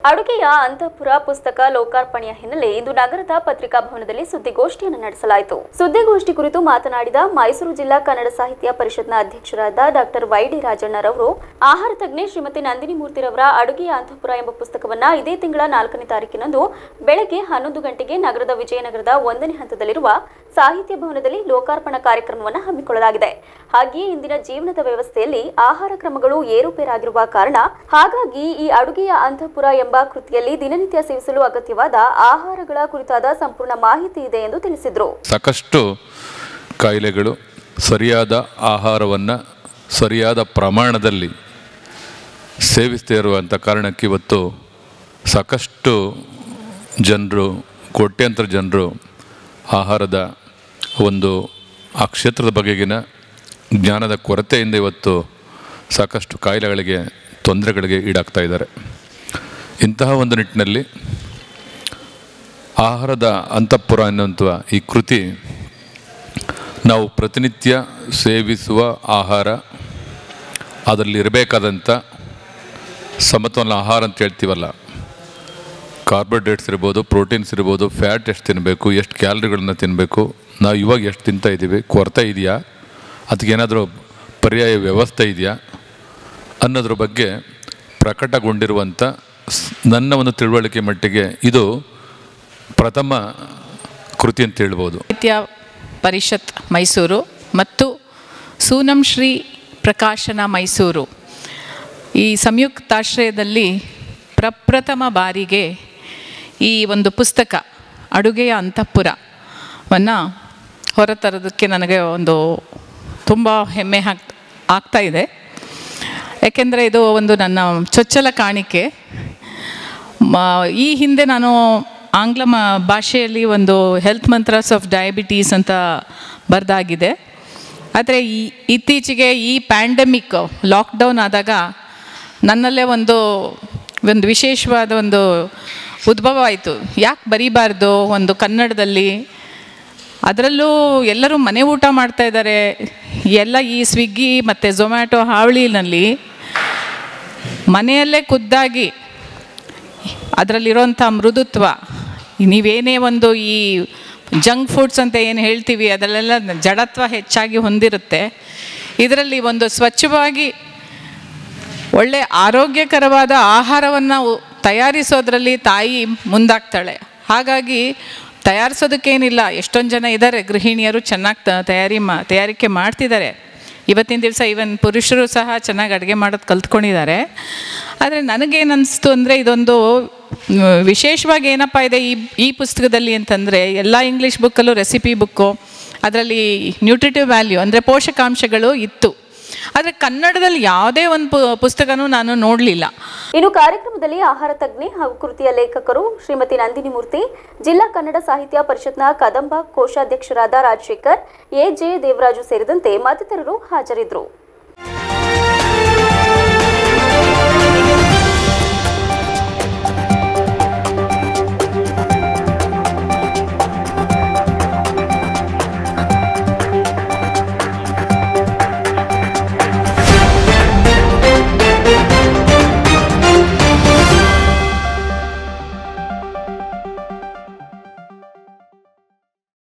ಅಡುಗೆಯ ಅಂತಃಪುರ ಪುಸ್ತಕ ಲೋಕಾರ್ಪಣೆಯ ಹಿನ್ನೆಲೆ ಇಂದು ನಗರದ ಪತ್ರಿಕಾ ಭವನದಲ್ಲಿ ಸುದ್ದಿಗೋಷ್ಠಿಯನ್ನು ನಡೆಸಲಾಯಿತು ಸುದ್ದಿಗೋಷ್ಠಿ ಕುರಿತು ಮಾತನಾಡಿದ ಮೈಸೂರು ಜಿಲ್ಲಾ ಕನ್ನಡ ಸಾಹಿತ್ಯ ಪರಿಷತ್ನ ಅಧ್ಯಕ್ಷರಾದ ಡಾಕ್ಟರ್ ವೈ ಡಿ ರಾಜಣ್ಣರವರು ಆಹಾರ ತಜ್ಞೆ ಶ್ರೀಮತಿ ನಂದಿನಿ ಮೂರ್ತಿರವರ ಅಡುಗೆಯ ಅಂತಃಪುರ ಎಂಬ ಪುಸ್ತಕವನ್ನ ಇದೇ ತಿಂಗಳ ನಾಲ್ಕನೇ ತಾರೀಕಿನಂದು ಬೆಳಗ್ಗೆ ಹನ್ನೊಂದು ಗಂಟೆಗೆ ನಗರದ ವಿಜಯನಗರದ ಒಂದನೇ ಹಂತದಲ್ಲಿರುವ ಸಾಹಿತ್ಯ ಭವನದಲ್ಲಿ ಲೋಕಾರ್ಪಣಾ ಕಾರ್ಯಕ್ರಮವನ್ನು ಹಮ್ಮಿಕೊಳ್ಳಲಾಗಿದೆ ಹಾಗೆಯೇ ಇಂದಿನ ಜೀವನದ ವ್ಯವಸ್ಥೆಯಲ್ಲಿ ಆಹಾರ ಕ್ರಮಗಳು ಏರುಪೇರಾಗಿರುವ ಕಾರಣ ಹಾಗಾಗಿ ಈ ಅಡುಗೆಯ ಅಂತಃಪುರ ಎಂಬ ಕೃತಿಯಲ್ಲಿ ದಿನನಿತ್ಯ ಸೇವಿಸಲು ಅಗತ್ಯವಾದ ಆಹಾರಗಳ ಕುರಿತಾದ ಸಂಪೂರ್ಣ ಮಾಹಿತಿ ಇದೆ ಎಂದು ತಿಳಿಸಿದರು ಸಾಕಷ್ಟು ಕಾಯಿಲೆಗಳು ಸರಿಯಾದ ಆಹಾರವನ್ನು ಸರಿಯಾದ ಪ್ರಮಾಣದಲ್ಲಿ ಸೇವಿಸ್ದೇ ಇರುವಂಥ ಕಾರಣಕ್ಕೆ ಇವತ್ತು ಸಾಕಷ್ಟು ಜನರು ಕೋಟ್ಯಾಂತರ ಜನರು ಆಹಾರದ ಒಂದು ಆ ಕ್ಷೇತ್ರದ ಬಗೆಗಿನ ಜ್ಞಾನದ ಕೊರತೆಯಿಂದ ಇವತ್ತು ಸಾಕಷ್ಟು ಕಾಯಿಲೆಗಳಿಗೆ ತೊಂದರೆಗಳಿಗೆ ಈಡಾಗ್ತಾ ಇದ್ದಾರೆ ಇಂತಹ ಒಂದು ನಿಟ್ಟಿನಲ್ಲಿ ಆಹಾರದ ಅಂತಃಪುರ ಅನ್ನುವಂಥ ಈ ಕೃತಿ ನಾವು ಪ್ರತಿನಿತ್ಯ ಸೇವಿಸುವ ಆಹಾರ ಅದರಲ್ಲಿ ಇರಬೇಕಾದಂಥ ಸಮತೋಲನ ಆಹಾರ ಅಂತ ಹೇಳ್ತೀವಲ್ಲ ಕಾರ್ಬೋಹೈಡ್ರೇಟ್ಸ್ ಇರ್ಬೋದು ಪ್ರೋಟೀನ್ಸ್ ಇರ್ಬೋದು ಫ್ಯಾಟ್ ಎಷ್ಟು ತಿನ್ನಬೇಕು ಎಷ್ಟು ಕ್ಯಾಲರಿಗಳನ್ನ ತಿನ್ನಬೇಕು ನಾವು ಇವಾಗ ಎಷ್ಟು ತಿಂತಾ ಇದ್ದೀವಿ ಕೊರತೆ ಇದೆಯಾ ಅದಕ್ಕೇನಾದರೂ ಪರ್ಯಾಯ ವ್ಯವಸ್ಥೆ ಇದೆಯಾ ಅನ್ನೋದ್ರ ಬಗ್ಗೆ ಪ್ರಕಟಗೊಂಡಿರುವಂಥ ಸ್- ನನ್ನ ಒಂದು ತಿಳುವಳಿಕೆ ಮಟ್ಟಿಗೆ ಇದು ಪ್ರಥಮ ಕೃತಿ ಅಂತ ಹೇಳ್ಬೋದು ಸಾಹಿತ್ಯ ಪರಿಷತ್ ಮೈಸೂರು ಮತ್ತು ಸೂನಂ ಶ್ರೀ ಪ್ರಕಾಶನ ಮೈಸೂರು ಈ ಸಂಯುಕ್ತಾಶ್ರಯದಲ್ಲಿ ಪ್ರಪ್ರಥಮ ಬಾರಿಗೆ ಈ ಒಂದು ಪುಸ್ತಕ ಅಡುಗೆಯ ಅಂತಃಪುರವನ್ನು ಹೊರತರೋದಕ್ಕೆ ನನಗೆ ಒಂದು ತುಂಬ ಹೆಮ್ಮೆ ಆಗ್ ಆಗ್ತಾ ಇದೆ ಯಾಕೆಂದರೆ ಇದು ಒಂದು ನನ್ನ ಚೊಚ್ಚಲ ಕಾಣಿಕೆ ಮ- ಈ ಹಿಂದೆ ನಾನು ಆಂಗ್ಲ ಮ ಭಾಷೆಯಲ್ಲಿ ಒಂದು ಹೆಲ್ತ್ ಮಂತ್ರಾಸ್ ಆಫ್ ಡಯಾಬಿಟೀಸ್ ಅಂತ ಬರೆದಾಗಿದೆ ಆದರೆ ಈ ಇತ್ತೀಚೆಗೆ ಈ ಪ್ಯಾಂಡಮಿಕ್ ಲಾಕ್ಡೌನ್ ಆದಾಗ ನನ್ನಲ್ಲೇ ಒಂದು ಒಂದು ವಿಶೇಷವಾದ ಒಂದು ಉದ್ಭವ ಆಯಿತು ಯಾಕೆ ಬರೀಬಾರ್ದು ಒಂದು ಕನ್ನಡದಲ್ಲಿ ಅದರಲ್ಲೂ ಎಲ್ಲರೂ ಮನೆ ಊಟ ಮಾಡ್ತಾ ಇದ್ದಾರೆ ಎಲ್ಲ ಈ ಸ್ವಿಗ್ಗಿ ಮತ್ತು ಝೊಮ್ಯಾಟೊ ಹಾವಳಿನಲ್ಲಿ ಮನೆಯಲ್ಲೇ ಖುದ್ದಾಗಿ ಅದರಲ್ಲಿರೋಂಥ ಮೃದುತ್ವ ನೀವೇನೇ ಒಂದು ಈ ಜಂಕ್ ಫುಡ್ಸ್ ಅಂತ ಏನು ಹೇಳ್ತೀವಿ ಅದರಲ್ಲೆಲ್ಲ ಜಡತ್ವ ಹೆಚ್ಚಾಗಿ ಹೊಂದಿರುತ್ತೆ ಇದರಲ್ಲಿ ಒಂದು ಸ್ವಚ್ಛವಾಗಿ ಒಳ್ಳೆ ಆರೋಗ್ಯಕರವಾದ ಆಹಾರವನ್ನು ತಯಾರಿಸೋದ್ರಲ್ಲಿ ತಾಯಿ ಮುಂದಾಗ್ತಾಳೆ ಹಾಗಾಗಿ ತಯಾರಿಸೋದಕ್ಕೇನಿಲ್ಲ ಎಷ್ಟೊಂದು ಜನ ಇದ್ದಾರೆ ಗೃಹಿಣಿಯರು ಚೆನ್ನಾಗಿ ತಯಾರಿ ಮಾ ತಯಾರಿಕೆ ಮಾಡ್ತಿದ್ದಾರೆ ಇವತ್ತಿನ ದಿವಸ ಈವನ್ ಪುರುಷರು ಸಹ ಚೆನ್ನಾಗಿ ಅಡುಗೆ ಮಾಡೋದು ಕಲ್ತ್ಕೊಂಡಿದ್ದಾರೆ ಆದರೆ ನನಗೇನು ಅನಿಸ್ತು ಅಂದರೆ ಇದೊಂದು ಮ್, ವಿಶೇಷವಾಗಿ ಏನಪ್ಪ ಇದೆ ಈ ಈ ಪುಸ್ತಕದಲ್ಲಿ ಅಂತಂದರೆ ಎಲ್ಲ ಇಂಗ್ಲೀಷ್ ಬುಕ್ಕಲ್ಲೂ ರೆಸಿಪಿ ಬುಕ್ಕು ಅದರಲ್ಲಿ ನ್ಯೂಟ್ರಿಟಿವ್ ವ್ಯಾಲ್ಯೂ ಅಂದರೆ ಪೋಷಕಾಂಶಗಳು ಇತ್ತು ಆದರೆ ಕನ್ನಡದಲ್ಲಿ ಯಾವುದೇ ಒಂದು ಪು- ಪುಸ್ತಕನೂ ನಾನು ನೋಡಲಿಲ್ಲ ಇನ್ನು ಕಾರ್ಯಕ್ರಮದಲ್ಲಿ ಆಹಾರ ತಜ್ಞೆ ಹಾಗೂ ಕೃತಿಯ ಲೇಖಕರು ಶ್ರೀಮತಿ ನಂದಿನಿ ಮೂರ್ತಿ ಜಿಲ್ಲಾ ಕನ್ನಡ ಸಾಹಿತ್ಯ ಪರಿಷತ್ನ ಕದಂಬ ಕೋಶಾಧ್ಯಕ್ಷರಾದ ರಾಜಶೇಖರ್ ಎ ಜೆ ದೇವರಾಜು ಸೇರಿದಂತೆ ಮತ್ತಿತರರು ಹಾಜರಿದ್ದರು